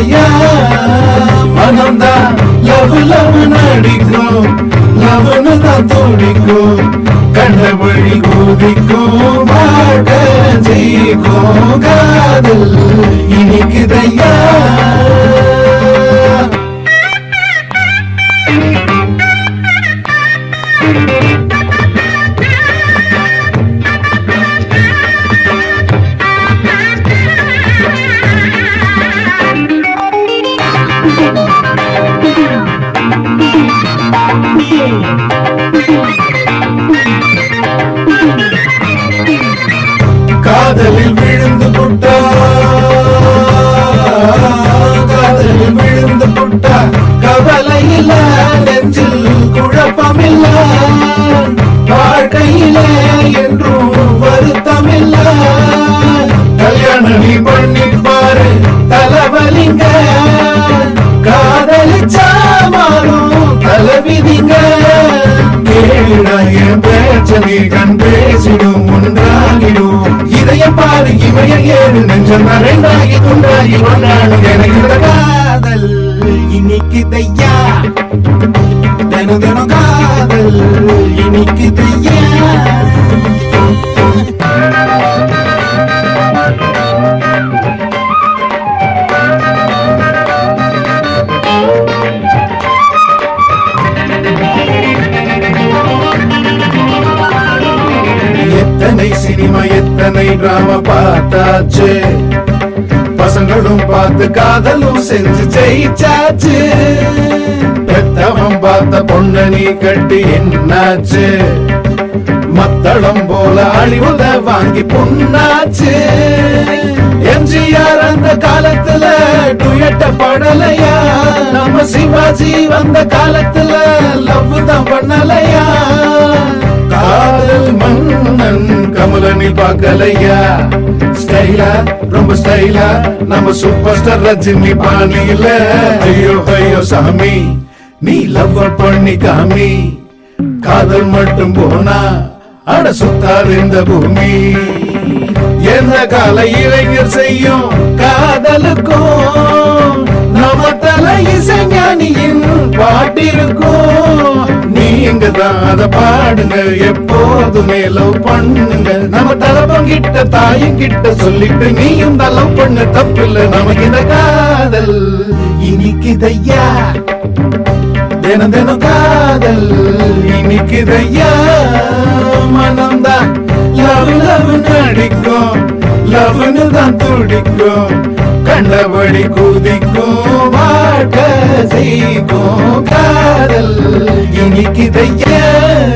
இனிக்குதையா மனம்தான் love love நடிக்கும் லவ்னு தான் துடிக்கும் கண்டபடி குதிக்கும் வாழ்க்கை ஜெயிக்கும் காதல் இனிக்குதையா காதலில் விழுந்து புட்டா காதலில் விழுந்து புட்டா கவலையில நெஞ்சில் குழப்பமில்ல வாழ்க்கையில என்றும் வருத்தமில்ல கல்யாணம் நீ பண்ணி பாரு தலைவலிங்க காதலிச்சா மாறும் தலைவிதிங்க கேளுடா என் பிரச்சனை கண் பேசிடும் ஒன்றாகிடும் இதயம் பாரு இமைய ஏழு நெஞ்சம் ரெண்டாகி துண்டாகி ஒன்றாடும் எனக்கு இந்த காதல் இனிக்குதையா தினம் தினம் காதல் இனிக்குதையா எத்தனை சினிமா எத்தனை டிராமா பார்த்தாச்சு பசங்களும் பார்த்து காதலும் செஞ்சு ஜெயிச்சாச்சு பெத்தவன் பார்த்த பொண்ண நீ கட்டி என்னாச்சு மத்தளம் போல அழிவுத வாங்கி பொண்ணாச்சு எம்ஜிஆர் அந்த காலத்துல டுயட்ட படலையா நம்ம சிவாஜி வந்த காலத்துல லவ் தான் பண்ணலையா காதல் மன்னன் கமலனி பார்க்கலையா ஸ்டைலா ரொம்ப ஸ்டைலா நம்ம சூப்பர் ஸ்டார் ரஜினி பாணியில ஐயோ ஐயோ சாமி நீ லவ் பண்ணி காமி காதல் மட்டும் போனா அட சுத்தார் இந்த பூமி எந்த கால இளைஞர் செய்யும் காதலுக்கும் நம்ம தலை இசைஞானியின் பாட்டிருக்கும் நீங்க தான் அத பாடுங்க எப்போதுமே லவ் பண்ணுங்க நம்ம தலப்பங்கிட்ட தாயும் கிட்ட சொல்லிட்டு நீயும் தான் லவ் பண்ண தப்பில்ல நமக்கு இந்த காதல் இனிக்குதையா தினம் தினம் காதல் இனிக்குதையா மனம்தான் லவ் லவ் நடிக்கும் லவ்னு தான் துடிக்கும் கண்டபடி குதிக்கும் வாழ்க்கை செய்க்கும் காதல் இனிக்குதையா